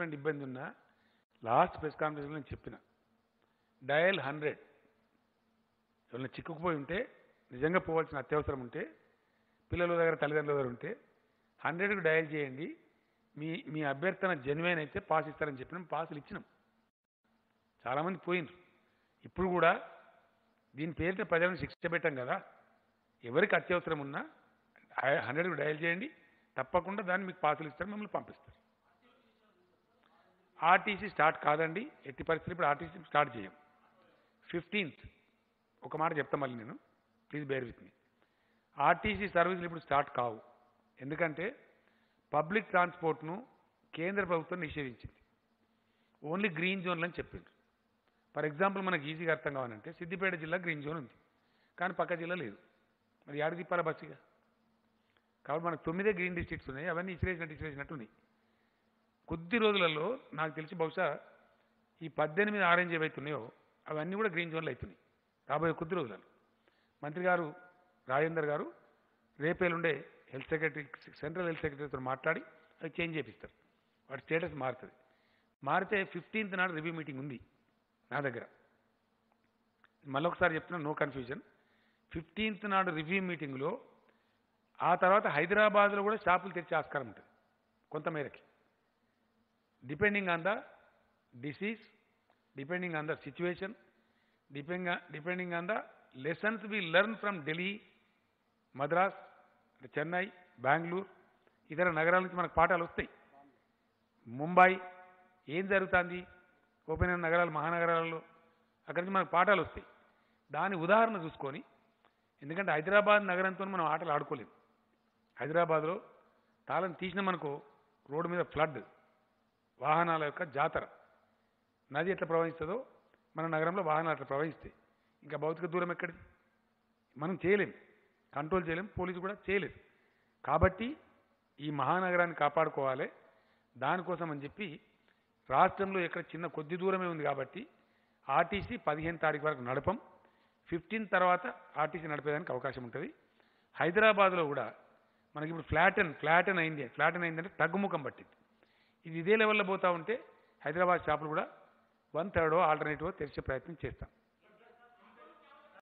reimbursement ఇబ్బంది ఉన్నా last press కాన్ఫరెన్స్లో నేను చెప్పిన డయల్ హండ్రెడ్ ఎవరైనా చిక్కుకుపోయి ఉంటే నిజంగా పోవాల్సిన అత్యవసరం ఉంటే పిల్లల దగ్గర తల్లిదండ్రుల దగ్గర ఉంటే హండ్రెడ్కి డయల్ చేయండి మీ మీ అభ్యర్థన జెన్యున్ అయితే పాస్ ఇస్తారని చెప్పినాం పాసులు ఇచ్చినాం చాలామంది పోయినరు ఇప్పుడు కూడా దీని పేరిట ప్రజలను శిక్ష పెట్టాం కదా ఎవరికి అత్యవసరం ఉన్నా హండ్రెడ్కి డయల్ చేయండి తప్పకుండా దాన్ని మీకు పాసులు ఇస్తారు మిమ్మల్ని పంపిస్తారు ఆర్టీసీ స్టార్ట్ కాదండి ఎట్టి పరిస్థితులు ఇప్పుడు ఆర్టీసీ స్టార్ట్ చేయం ఫిఫ్టీన్త్ ఒక మాట చెప్తా మళ్ళీ నేను please bear with me RTC సర్వీసులు ఇప్పుడు స్టార్ట్ కావు ఎందుకంటే పబ్లిక్ ట్రాన్స్పోర్ట్ను కేంద్ర ప్రభుత్వం నిషేధించింది ఓన్లీ గ్రీన్ జోన్లు అని చెప్పిండ్రు ఫర్ ఎగ్జాంపుల్ మనకు ఈజీగా అర్థం కావాలంటే సిద్దిపేట జిల్లా గ్రీన్ జోన్ ఉంది కానీ పక్క జిల్లా లేదు మరి ఏడు తిప్పాల బస్సుగా కాబట్టి మనకు తొమ్మిదే గ్రీన్ డిస్ట్రిక్ట్స్ ఉన్నాయి అవన్నీ ఇసిరేసినట్టు ఇసిరేసినట్టు ఉన్నాయి కొద్ది రోజులలో నాకు తెలిసి బహుశా ఈ పద్దెనిమిది ఆరెంజ్ ఏవైతే ఉన్నాయో అవన్నీ కూడా గ్రీన్ జోన్లు అవుతున్నాయి రాబోయే కొద్ది రోజులలో మంత్రి గారు రాజేందర్ గారు రేపేలుండే హెల్త్ సెక్రటరీ సెంట్రల్ హెల్త్ సెక్రటరీతో మాట్లాడి అది చేంజ్ చేపిస్తారు వాటి స్టేటస్ మారుతుంది మారితే ఫిఫ్టీన్త్ నాడు రివ్యూ మీటింగ్ ఉంది నా దగ్గర మళ్ళొకసారి చెప్తున్నా నో కన్ఫ్యూజన్ ఫిఫ్టీన్త్ నాడు రివ్యూ మీటింగ్లో ఆ తర్వాత హైదరాబాద్లో కూడా షాపులు తెరిచే ఆస్కారం ఉంటుంది కొంతమేరకి depending on the disease depending on the situation depending depending on the lessons we learn from Delhi Madras Chennai Bengaluru ఇతర నగరాల నుంచి మనకు పాఠాలు వస్తాయి ముంబై ఏం జరుగుతుంది ఓపెన్ అయిన నగరాలు మహానగరాలలో అక్కడి నుంచి మనకు పాఠాలు వస్తాయి దాని ఉదాహరణ చూసుకొని ఎందుకంటే హైదరాబాద్ నగరంతో మనం ఆటలు ఆడుకోలేము హైదరాబాద్లో తాళం తీసిన మనకు రోడ్డు మీద ఫ్లడ్ వాహనాల యొక్క జాతర నది ఎట్లా ప్రవహిస్తుందో మన నగరంలో వాహనాలు అట్లా ప్రవహిస్తాయి ఇంకా భౌతిక దూరం ఎక్కడిది మనం చేయలేం కంట్రోల్ చేయలేం పోలీసు కూడా చేయలేదు కాబట్టి ఈ మహానగరాన్ని కాపాడుకోవాలి దానికోసం అని చెప్పి రాష్ట్రంలో ఎక్కడ చిన్న కొద్ది దూరమే ఉంది కాబట్టి ఆర్టీసీ పదిహేను తారీఖు వరకు నడపం ఫిఫ్టీన్ తర్వాత ఆర్టీసీ నడిపేదానికి అవకాశం ఉంటుంది హైదరాబాద్లో కూడా మనకి ఇప్పుడు ఫ్లాటన్ ఫ్లాటన్ అయింది ఫ్లాటన్ అయిందంటే తగ్గుముఖం పట్టింది ఇది ఇదే లెవెల్లో పోతా ఉంటే హైదరాబాద్ షాపులు కూడా వన్ థర్డో ఆల్టర్నేటివ్ తెరిచే ప్రయత్నం చేస్తాం